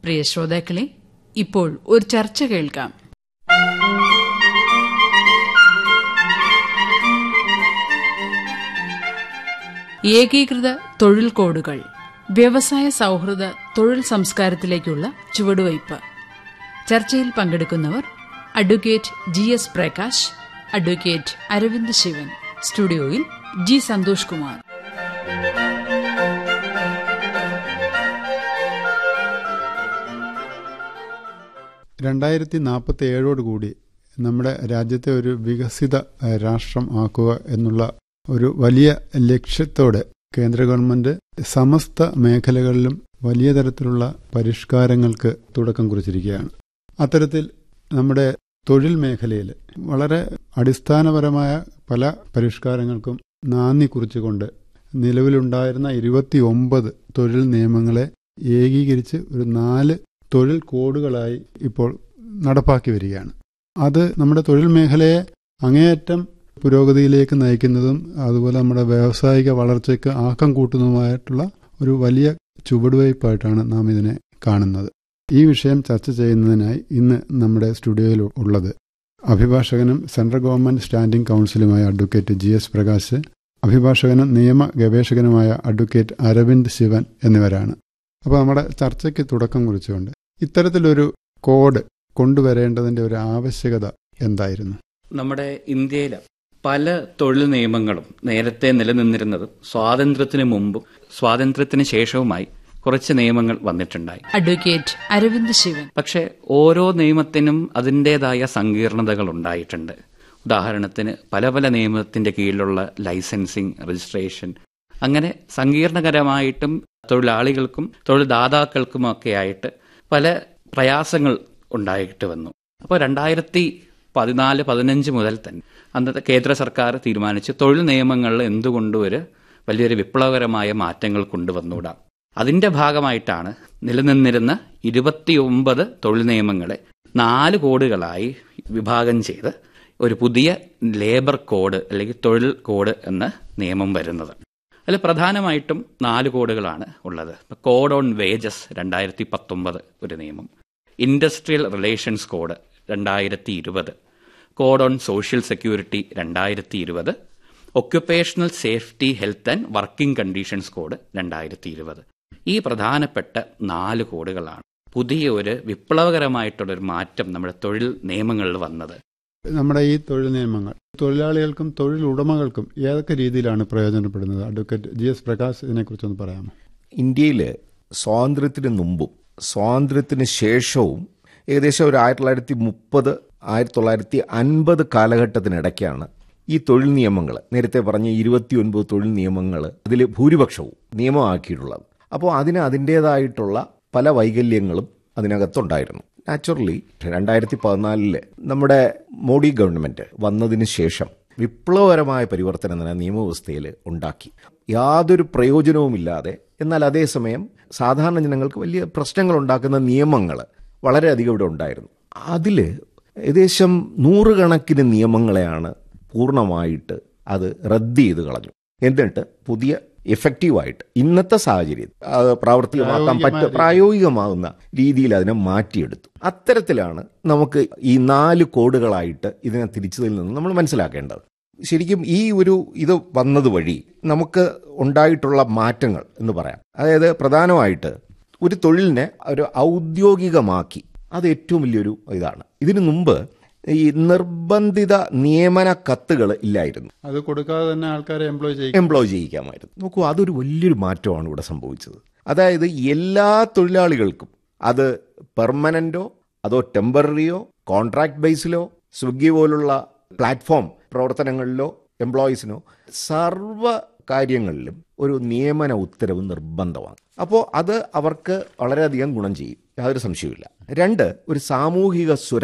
പ്രിയ ശ്രോതാക്കളെ ഇപ്പോൾ ഒരു ചർച്ച കേൾക്കാം ഏകീകൃത തൊഴിൽ കോഡുകൾ വ്യവസായ സൗഹൃദ തൊഴിൽ സംസ്കാരത്തിലേക്കുള്ള ചുവടുവയ്പ് ചർച്ചയിൽ പങ്കെടുക്കുന്നവർ advocate G S Prakash advocate Aravind Shivan സ്റ്റുഡിയോയിൽ ജി സന്തോഷ് കുമാർ രണ്ടായിരത്തി നാൽപ്പത്തി ഏഴോടുകൂടി നമ്മുടെ രാജ്യത്തെ ഒരു വികസിത ഏഹ്, രാഷ്ട്രം ആക്കുക എന്നുള്ള ഒരു വലിയ ലക്ഷ്യത്തോടെ കേന്ദ്ര ഗവൺമെന്റ് സമസ്ത മേഖലകളിലും വലിയ തരത്തിലുള്ള പരിഷ്കാരങ്ങൾക്ക് തുടക്കം കുറിച്ചിരിക്കുകയാണ് അത്തരത്തിൽ നമ്മുടെ തൊഴിൽ മേഖലയിൽ വളരെ അടിസ്ഥാനപരമായ പല പരിഷ്കാരങ്ങൾക്കും നാന്ദി കുറിച്ചുകൊണ്ട് നിലവിലുണ്ടായിരുന്ന ഇരുപത്തി ഒമ്പത് തൊഴിൽ നിയമങ്ങളെ ഏകീകരിച്ച് ഒരു നാല് തൊഴിൽ കോഡുകളായി ഇപ്പോൾ നടപ്പാക്കി വരികയാണ് അത് നമ്മുടെ തൊഴിൽ മേഖലയെ അങ്ങേയറ്റം പുരോഗതിയിലേക്ക് നയിക്കുന്നതും അതുപോലെ നമ്മുടെ വ്യാവസായിക വളർച്ചയ്ക്ക് ആക്കം കൂട്ടുന്നതുമായിട്ടുള്ള ഒരു വലിയ ചുവടുവയ്പായിട്ടാണ് നാം ഇതിനെ കാണുന്നത് ഈ വിഷയം ചർച്ച ചെയ്യുന്നതിനായി ഇന്ന് നമ്മുടെ സ്റ്റുഡിയോയിൽ ഉള്ളത് അഭിഭാഷകനും സെൻട്രൽ ഗവൺമെന്റ് സ്റ്റാൻഡിംഗ് കൌൺസിലുമായ അഡ്വക്കേറ്റ് ജി എസ് പ്രകാശ് അഭിഭാഷകനും നിയമ ഗവേഷകനുമായ അഡ്വക്കേറ്റ് അരവിന്ദ് ശിവൻ എന്നിവരാണ് അപ്പോൾ നമ്മുടെ ചർച്ചയ്ക്ക് തുടക്കം കുറിച്ചുകൊണ്ട് ഇത്തരത്തിലൊരു കോഡ് കൊണ്ടുവരേണ്ടതിന്റെ ഒരു ആവശ്യകത എന്തായിരുന്നു നമ്മുടെ ഇന്ത്യയിൽ പല തൊഴിൽ നിയമങ്ങളും നേരത്തെ നിലനിന്നിരുന്നത് സ്വാതന്ത്ര്യത്തിന് മുമ്പും സ്വാതന്ത്ര്യത്തിന് ശേഷവുമായി കുറച്ച് നിയമങ്ങൾ വന്നിട്ടുണ്ടായി അഡ്വക്കേറ്റ് അരവിന്ദ് ശിവൻ പക്ഷെ ഓരോ നിയമത്തിനും അതിൻ്റെതായ സങ്കീർണതകൾ ഉണ്ടായിട്ടുണ്ട് ഉദാഹരണത്തിന് പല പല നിയമത്തിന്റെ കീഴിലുള്ള ലൈസൻസിങ് രജിസ്ട്രേഷൻ അങ്ങനെ സങ്കീർണകരമായിട്ടും തൊഴിലാളികൾക്കും തൊഴിൽദാതാക്കൾക്കുമൊക്കെ ആയിട്ട് പല പ്രയാസങ്ങൾ ഉണ്ടായിട്ട് വന്നു അപ്പോൾ രണ്ടായിരത്തി പതിനാല് പതിനഞ്ച് മുതൽ തന്നെ അന്നത്തെ കേന്ദ്ര സർക്കാർ തീരുമാനിച്ച് തൊഴിൽ നിയമങ്ങളിൽ എന്തുകൊണ്ടും ഒരു വലിയൊരു വിപ്ലവകരമായ മാറ്റങ്ങൾ കൊണ്ടുവന്നുകൂടാ അതിന്റെ ഭാഗമായിട്ടാണ് നിലനിന്നിരുന്ന ഇരുപത്തിയൊമ്പത് തൊഴിൽ നിയമങ്ങളെ നാല് കോഡുകളായി വിഭാഗം ചെയ്ത് ഒരു പുതിയ ലേബർ കോഡ് അല്ലെങ്കിൽ തൊഴിൽ കോഡ് എന്ന നിയമം വരുന്നത് അതിൽ പ്രധാനമായിട്ടും നാല് കോഡുകളാണ് ഉള്ളത് കോഡ് ഓൺ വേജസ് രണ്ടായിരത്തി പത്തൊമ്പത് ഒരു നിയമം ഇൻഡസ്ട്രിയൽ റിലേഷൻസ് കോഡ് രണ്ടായിരത്തി ഇരുപത് കോഡ് ഓൺ സോഷ്യൽ സെക്യൂരിറ്റി രണ്ടായിരത്തി ഇരുപത് occupational safety health and working conditions code രണ്ടായിരത്തി ഇരുപത് ഈ പ്രധാനപ്പെട്ട നാല് കോഡുകളാണ് പുതിയ ഒരു വിപ്ലവകരമായിട്ടുള്ള ഒരു മാറ്റം നമ്മുടെ തൊഴിൽ നിയമങ്ങളിൽ വന്നത് നമ്മുടെ ഈ തൊഴിൽ നിയമങ്ങൾ തൊഴിലാളികൾക്കും തൊഴിൽ ഉടമകൾക്കും ഏതൊക്കെ രീതിയിലാണ് പ്രയോജനപ്പെടുന്നത് അഡ്വക്കേറ്റ് ജി എസ് പ്രകാശ് ഇതിനെക്കുറിച്ചൊന്ന് പറയാമോ ഇന്ത്യയിൽ സ്വാതന്ത്ര്യത്തിന് മുമ്പും സ്വാതന്ത്ര്യത്തിന് ശേഷവും ഏകദേശം ഒരു ആയിരത്തി തൊള്ളായിരത്തി മുപ്പത് ആയിരത്തി തൊള്ളായിരത്തി അൻപത് കാലഘട്ടത്തിനിടയ്ക്കാണ് ഈ തൊഴിൽ നിയമങ്ങൾ നേരത്തെ പറഞ്ഞ ഇരുപത്തിയൊൻപത് തൊഴിൽ നിയമങ്ങൾ അതിൽ ഭൂരിപക്ഷവും നിയമമാക്കിയിട്ടുള്ളത് അപ്പോൾ അതിന് അതിൻ്റേതായിട്ടുള്ള പല വൈകല്യങ്ങളും അതിനകത്തുണ്ടായിരുന്നു നാച്ചുറലി രണ്ടായിരത്തി പതിനാലില് നമ്മുടെ മോഡി ഗവൺമെന്റ് വന്നതിന് ശേഷം വിപ്ലവകരമായ പരിവർത്തനം തന്നെ നിയമവ്യവസ്ഥയിൽ ഉണ്ടാക്കി യാതൊരു പ്രയോജനവുമില്ലാതെ എന്നാൽ അതേസമയം സാധാരണ ജനങ്ങൾക്ക് വലിയ പ്രശ്നങ്ങൾ ഉണ്ടാക്കുന്ന നിയമങ്ങൾ വളരെയധികം ഇവിടെ ഉണ്ടായിരുന്നു അതിൽ ഏകദേശം നൂറുകണക്കിന് നിയമങ്ങളെയാണ് പൂർണ്ണമായിട്ട് അത് റദ്ദ് ചെയ്ത് കളഞ്ഞു എന്നിട്ട് പുതിയ എഫക്റ്റീവായിട്ട് ഇന്നത്തെ സാഹചര്യം അത് പ്രാവർത്തികമാക്കാൻ പറ്റ പ്രായോഗികമാകുന്ന രീതിയിൽ അതിനെ മാറ്റിയെടുത്തു അത്തരത്തിലാണ് നമുക്ക് ഈ നാല് കോഡുകളായിട്ട് ഇതിനെ തിരിച്ചതിൽ നിന്ന് നമ്മൾ മനസ്സിലാക്കേണ്ടത് ശരിക്കും ഈ ഒരു ഇത് വന്നത് വഴി നമുക്ക് ഉണ്ടായിട്ടുള്ള മാറ്റങ്ങൾ എന്ന് പറയാം അതായത് പ്രധാനമായിട്ട് ഒരു തൊഴിലിനെ ഒരു ഔദ്യോഗികമാക്കി അത് ഏറ്റവും വലിയൊരു ഇതാണ് ഇതിനു മുമ്പ് ഈ നിർബന്ധിത നിയമന കത്തുകൾ ഇല്ലായിരുന്നു അത് കൊടുക്കാതെ തന്നെ ആൾക്കാരെ എംപ്ലോയ് ചെയ്യും എംപ്ലോയ് ചെയ്യിക്കാമായിരുന്നു നോക്കൂ അതൊരു വലിയൊരു മാറ്റമാണ് ഇവിടെ സംഭവിച്ചത് അതായത് എല്ലാ തൊഴിലാളികൾക്കും അത് പെർമനന്റോ അതോ ടെമ്പററിയോ കോൺട്രാക്ട് ബേസിലോ സ്വിഗ്ഗി പോലുള്ള പ്ലാറ്റ്ഫോം പ്രവർത്തനങ്ങളിലോ എംപ്ലോയീസിനോ സർവ കാര്യങ്ങളിലും ഒരു നിയമന ഉത്തരവ് നിർബന്ധമാണ് അപ്പോൾ അത് അവർക്ക് വളരെയധികം ഗുണം ചെയ്യും യാതൊരു സംശയവുമില്ല രണ്ട് ഒരു സാമൂഹിക സുര